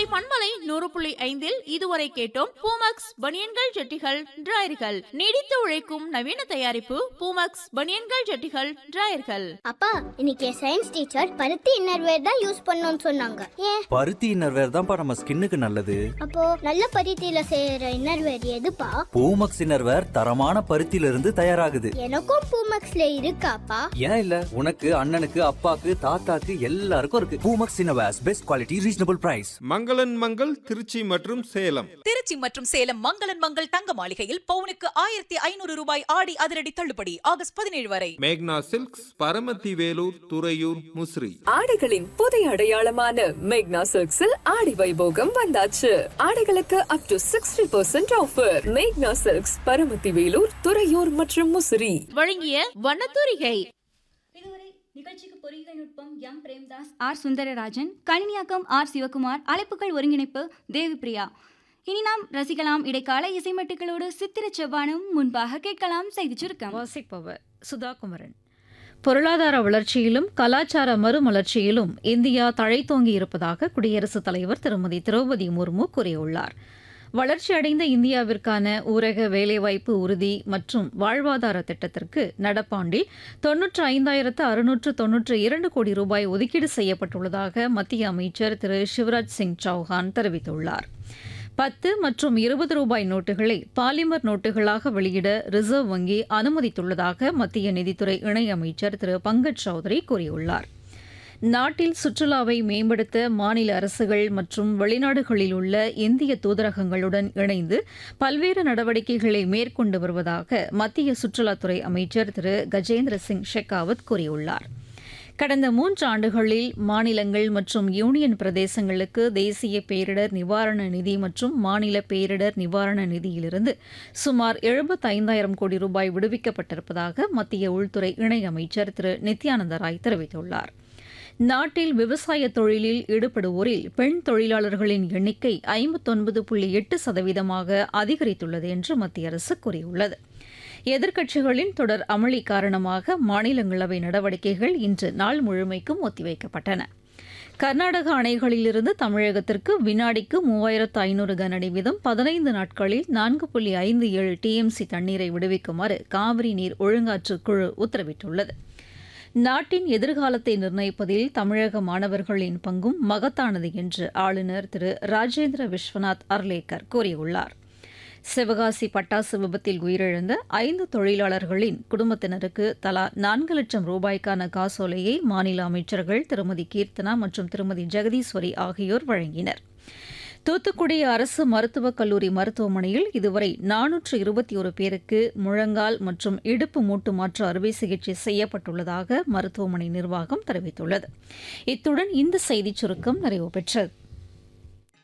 கோடை பண்பலை நூறு புள்ளி ஐந்தில் இதுவரை கேட்டோம் பூமக்ஸ் பனியன்கள் ஜட்டிகள் டிராயர்கள் நீடித்து உழைக்கும் நவீன தயாரிப்பு பூமக்ஸ் பனியன்கள் ஜட்டிகள் டிராயர்கள் அப்பா இன்னைக்கு சயின்ஸ் டீச்சர் பருத்தி இன்னர்வேர் தான் யூஸ் பண்ணணும்னு சொன்னாங்க ஏன் பருத்தி இன்னர்வேர் தான்ப்பா நம்ம ஸ்கின்னுக்கு நல்லது அப்போ நல்ல பருத்தியில செய்யற இன்னர்வேர் எதுப்பா பூமக்ஸ் இன்னர்வேர் தரமான பருத்தியில இருந்து தயாராகுது எனக்கும் பூமக்ஸ்ல இருக்காப்பா ஏன் இல்ல உனக்கு அண்ணனுக்கு அப்பாக்கு தாத்தாக்கு எல்லாருக்கும் இருக்கு Poomex innerwears best quality reasonable price மங்களன் மங்கள் திருச்சி மற்றும் சேலம் திருச்சி மற்றும் சேலம் மங்களன் மங்கள் தங்க மாளிகையில் பவுனுக்கு ஆயிரத்தி ஐநூறு ரூபாய் ஆடி அதிரடி தள்ளுபடி ஆகஸ்ட் பதினேழு வரை மேக்னா சில்க்ஸ் பரமத்தி வேலூர் துறையூர் முசிறி ஆடைகளின் புதிய அடையாளமான மேக்னா சில்க்ஸில் ஆடி வைபோகம் வந்தாச்சு ஆடைகளுக்கு up to sixty percent offer மேக்னா சில்க்ஸ் பரமத்தி வேலூர் துறையூர் மற்றும் முசிறி வழங்கிய வண்ணத்தூரிகை இதுவரை நிகழ்ச்சிக்கு பொறியியல் நுட்பம் எம் பிரேம்தாஸ் ஆர் சுந்தரராஜன் கணினியாக்கம் ஆர் சிவகுமார் அழைப்புகள் ஒருங்கிணைப்பு தேவிப்பிரியா இனி நாம் ரசிக்கலாம் இடைக்கால இசைமட்டுகளோடு சித்திர செவ்வானும் முன்பாக கேட்கலாம் செய்தி சுருக்கம் வாசிப்பவர் சுதாகுமரன் பொருளாதார வளர்ச்சியிலும் கலாச்சார மறுமலர்ச்சியிலும் இந்தியா தழைத்தோங்கி இருப்பதாக குடியரசுத் தலைவர் திருமதி திரௌபதி முர்மு கூறியுள்ளார் வளர்ச்சியடைந்த இந்தியாவிற்கான ஊரக வேலைவாய்ப்பு உறுதி மற்றும் வாழ்வாதார திட்டத்திற்கு நடப்பாண்டில் தொன்னூற்று ஐந்தாயிரத்து அறுநூற்று தொன்னூற்று இரண்டு கோடி ரூபாய் ஒதுக்கீடு செய்யப்பட்டுள்ளதாக மத்திய அமைச்சர் திரு சிவராஜ் சிங் சௌஹான் தெரிவித்துள்ளார் பத்து மற்றும் இருபது ரூபாய் நோட்டுகளை பாலிமர் நோட்டுகளாக வெளியிட ரிசர்வ் வங்கி அனுமதித்துள்ளதாக மத்திய நிதித்துறை இணையமைச்சர் திரு பங்கஜ் சௌத்ரி கூறியுள்ளார் நாட்டில் சுற்றுலாவை மேம்படுத்த மாநில அரசுகள் மற்றும் வெளிநாடுகளில் உள்ள இந்திய தூதரகங்களுடன் இணைந்து பல்வேறு நடவடிக்கைகளை மேற்கொண்டு வருவதாக மத்திய சுற்றுலாத்துறை அமைச்சர் திரு கஜேந்திர சிங் ஷெகாவத் கூறியுள்ளார் கடந்த மூன்று ஆண்டுகளில் மாநிலங்கள் மற்றும் யூனியன் பிரதேசங்களுக்கு தேசிய பேரிடர் நிவாரண நிதி மற்றும் மாநில பேரிடர் நிவாரண நிதியிலிருந்து சுமார் எழுபத்தைந்தாயிரம் கோடி ரூபாய் விடுவிக்கப்பட்டிருப்பதாக மத்திய உள்துறை இணையமைச்சர் திரு நித்யானந்த ராய் தெரிவித்துள்ளார் நாட்டில் விவசாய தொழிலில் ஈடுபடுவோரில் பெண் தொழிலாளர்களின் எண்ணிக்கை ஐம்பத்தொன்பது புள்ளி எட்டு சதவீதமாக அதிகரித்துள்ளது என்று மத்திய அரசு கூறியுள்ளது எதிர்க்கட்சிகளின் தொடர் அமளி காரணமாக மாநிலங்களவை நடவடிக்கைகள் இன்று நாள் முழுமைக்கும் ஒத்திவைக்கப்பட்டன கர்நாடக அணைகளிலிருந்து தமிழகத்திற்கு வினாடிக்கு மூவாயிரத்து ஐநூறு கனஅடி வீதம் பதினைந்து நாட்களில் நான்கு புள்ளி ஐந்து ஏழு டிஎம்சி தண்ணீரை விடுவிக்குமாறு காவிரி நீர் ஒழுங்காற்று குழு உத்தரவிட்டுள்ளது நாட்டின் எதிர்காலத்தை நிர்ணயிப்பதில் தமிழக மாணவர்களின் பங்கும் மகத்தானது என்று ஆளுநர் திரு ராஜேந்திர விஸ்வநாத் அர்லேக்கர் கூறியுள்ளார் சிவகாசி பட்டாசு விபத்தில் உயிரிழந்த ஐந்து தொழிலாளர்களின் குடும்பத்தினருக்கு தலா நான்கு லட்சம் ரூபாய்க்கான காசோலையை மாநில அமைச்சர்கள் திருமதி கீர்த்தனா மற்றும் திருமதி ஜெகதீஸ்வரி ஆகியோர் வழங்கினர் தூத்துக்குடி அரசு மருத்துவக் கல்லூரி மருத்துவமனையில் இதுவரை நானூற்று இருபத்தி ஒரு பேருக்கு முழங்கால் மற்றும் இடுப்பு மூட்டு மாற்று அறுவை சிகிச்சை செய்யப்பட்டுள்ளதாக மருத்துவமனை நிர்வாகம் தெரிவித்துள்ளது இத்துடன் இந்த செய்திச் சுருக்கம் நிறைவு பெற்றது